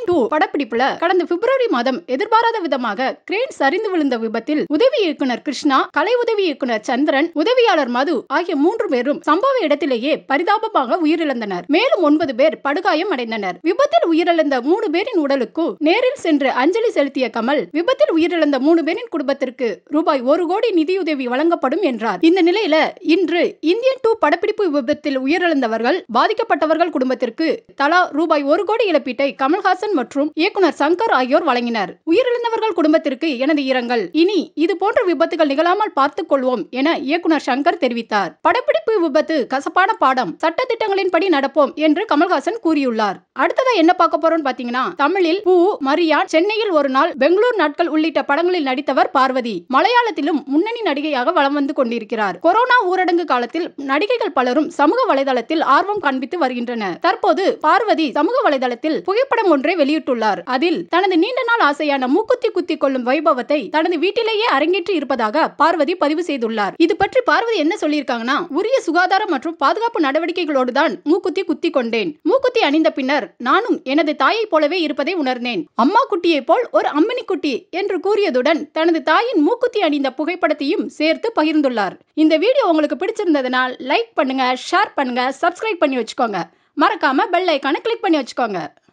Indian two படப்பிடிப்புல கடந்த பிப்ரவரி மாதம் எதிர்பாராத விதமாக கிரேன் சரிந்து விழுந்த விபத்தில் உதவி இயக்குனர் கிருஷ்ணா கலை உதவி இயக்குனர் சந்திரன் உதவியாளர் மது ஆகிய மூன்று பேரும் சம்பவ இடத்திலேயே பரிதாபமாக உயிரிழந்தனர் மேலும் ஒன்பது பேர் படுகாயம் அடைந்தனர் விபத்தில் உயிரிழந்த மூணு பேரின் உடலுக்கு நேரில் சென்று அஞ்சலி செலுத்திய கமல் விபத்தில் உயிரிழந்த மூணு பேரின் குடும்பத்திற்கு ரூபாய் ஒரு கோடி நிதியுதவி வழங்கப்படும் என்றார் இந்த நிலையில இன்று இந்தியன் டூ படப்பிடிப்பு விபத்தில் உயிரிழந்தவர்கள் பாதிக்கப்பட்டவர்கள் குடும்பத்திற்கு தலா ரூபாய் ஒரு கோடி இழப்பீட்டை கமல்ஹாசன் மற்றும் இயக்குனர் சங்கர் ஆகியோர் வழங்கினர் உயிரிழந்தவர்கள் குடும்பத்திற்கு எனது இரங்கல் இனி இது போன்ற விபத்துகள் நிகழாமல் பார்த்துக் கொள்வோம் என இயக்குனர் சங்கர் தெரிவித்தார் படப்பிடிப்பு விபத்து கசப்பான பாடம் சட்ட திட்டங்களின்படி நடப்போம் என்று கமல்ஹாசன் கூறியுள்ளார் அடுத்ததா என்ன பார்க்க போறோம்னு பாத்தீங்கன்னா தமிழில் பூ மரியான் சென்னையில் ஒரு நாள் பெங்களூர் நாட்கள் உள்ளிட்ட படங்களில் நடித்தவர் பார்வதி மலையாளத்திலும் முன்னணி நடிகையாக வலம் வந்து கொண்டிருக்கிறார் கொரோனா ஊரடங்கு காலத்தில் நடிகைகள் பலரும் சமூக வலைதளத்தில் ஆர்வம் காண்பித்து வருகின்றனர் தற்போது பார்வதி சமூக வலைதளத்தில் புகைப்படம் ஒன்றை வெளியிட்டுள்ளார் அதில் தனது நீண்ட நாள் ஆசையான மூக்குத்தி குத்தி கொள்ளும் வைபவத்தை தனது வீட்டிலேயே அரங்கேற்றி இருப்பதாக பார்வதி பதிவு செய்துள்ளார் இது பற்றி பார்வதி என்ன சொல்லியிருக்காங்கன்னா உரிய சுகாதாரம் மற்றும் பாதுகாப்பு நடவடிக்கைகளோடு தான் மூக்குத்தி குத்தி கொண்டேன் மூக்குத்தி அணிந்த பின்னர் நானும் எனது தாயைப் போலவே இருப்பதை உணர்ந்தேன் அம்மா குட்டியைப் போல் ஒரு அம்மணி குட்டி என்று கூறியதுடன் தனது தாயின் மூக்குத்தி அணிந்த புகைப்படத்தையும் சேர்த்து பகிர்ந்துள்ளார் இந்த வீடியோ உங்களுக்கு பிடிச்சிருந்ததுனால் லைக் பண்ணுங்க ஷேர் பண்ணுங்க சப்ஸ்கிரைப் பண்ணி வச்சுக்கோங்க மறக்காம பெல் ஐக்கானை கிளிக் பண்ணி வச்சுக்கோங்க